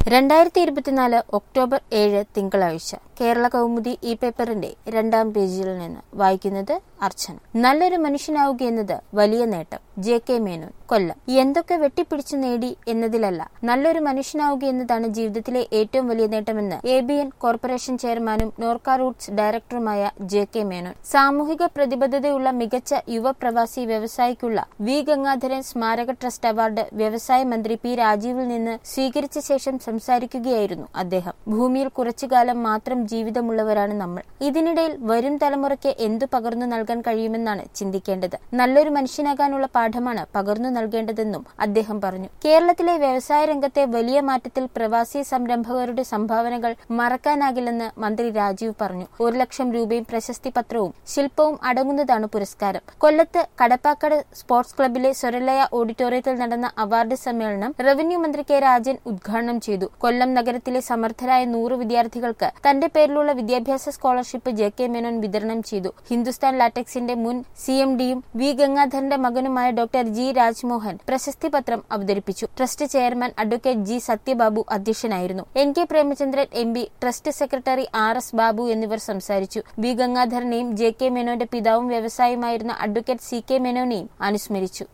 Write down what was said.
രണ്ടായിരത്തി ഇരുപത്തിനാല് ഒക്ടോബർ ഏഴ് തിങ്കളാഴ്ച കേരള കൗമുദി ഈ പേപ്പറിന്റെ രണ്ടാം പേജിൽ നിന്ന് വായിക്കുന്നത് അർച്ചന നല്ലൊരു മനുഷ്യനാവുകയെന്നത് വലിയ നേട്ടം ജെ കെ മേനോൻ കൊല്ലം എന്തൊക്കെ വെട്ടിപ്പിടിച്ചു നേടി എന്നതിലല്ല നല്ലൊരു മനുഷ്യനാവുക എന്നതാണ് ജീവിതത്തിലെ ഏറ്റവും വലിയ നേട്ടമെന്ന് എ ബി എൻ കോർപ്പറേഷൻ ചെയർമാനും നോർക്ക റൂട്ട്സ് ഡയറക്ടറുമായ ജെ കെ മേനോൻ സാമൂഹിക പ്രതിബദ്ധതയുള്ള മികച്ച യുവ പ്രവാസി വ്യവസായിക്കുള്ള വി ഗംഗാധരൻ സ്മാരക ട്രസ്റ്റ് അവാർഡ് വ്യവസായ മന്ത്രി പി രാജീവിൽ നിന്ന് സ്വീകരിച്ച ശേഷം സംസാരിക്കുകയായിരുന്നു അദ്ദേഹം ഭൂമിയിൽ കുറച്ചുകാലം മാത്രം ജീവിതമുള്ളവരാണ് നമ്മൾ ഇതിനിടയിൽ വരും തലമുറയ്ക്ക് എന്തു പകർന്നു നൽകാൻ കഴിയുമെന്നാണ് ചിന്തിക്കേണ്ടത് നല്ലൊരു മനുഷ്യനാകാനുള്ള പാഠമാണ് പകർന്നു നൽകേണ്ടതെന്നും അദ്ദേഹം പറഞ്ഞു കേരളത്തിലെ വ്യവസായ രംഗത്തെ വലിയ മാറ്റത്തിൽ പ്രവാസി സംരംഭകരുടെ സംഭാവനകൾ മറക്കാനാകില്ലെന്ന് മന്ത്രി രാജീവ് പറഞ്ഞു ഒരു ലക്ഷം രൂപയും പ്രശസ്തി പത്രവും ശില്പവും അടങ്ങുന്നതാണ് പുരസ്കാരം കൊല്ലത്ത് കടപ്പാക്കട സ്പോർട്സ് ക്ലബിലെ സ്വരലയ ഓഡിറ്റോറിയത്തിൽ നടന്ന അവാർഡ് സമ്മേളനം റവന്യൂ മന്ത്രി കെ രാജൻ ഉദ്ഘാടനം ചെയ്തു കൊല്ലം നഗരത്തിലെ സമർത്ഥരായ നൂറ് വിദ്യാർത്ഥികൾക്ക് തന്റെ പേരിലുള്ള വിദ്യാഭ്യാസ സ്കോളർഷിപ്പ് ജെ കെ മേനോൻ വിതരണം ചെയ്തു ഹിന്ദുസ്ഥാൻ ലാറ്റക്സിന്റെ മുൻ സി എം ഡിയും വി ഗംഗാധരന്റെ മകനുമായ ഡോക്ടർ ജി രാജ്മോഹൻ പ്രശസ്തി പത്രം അവതരിപ്പിച്ചു trust chairman advocate G Sathyababu അധ്യക്ഷനായിരുന്നു N K Premachandran M P trust secretary R S Babu എന്നിവർ സംസാരിച്ചു വി ഗംഗാധരനെയും ജെ കെ മേനോന്റെ പിതാവും വ്യവസായിയുമായിരുന്ന അഡ്വക്കേറ്റ് സി കെ മേനോനെയും അനുസ്മരിച്ചു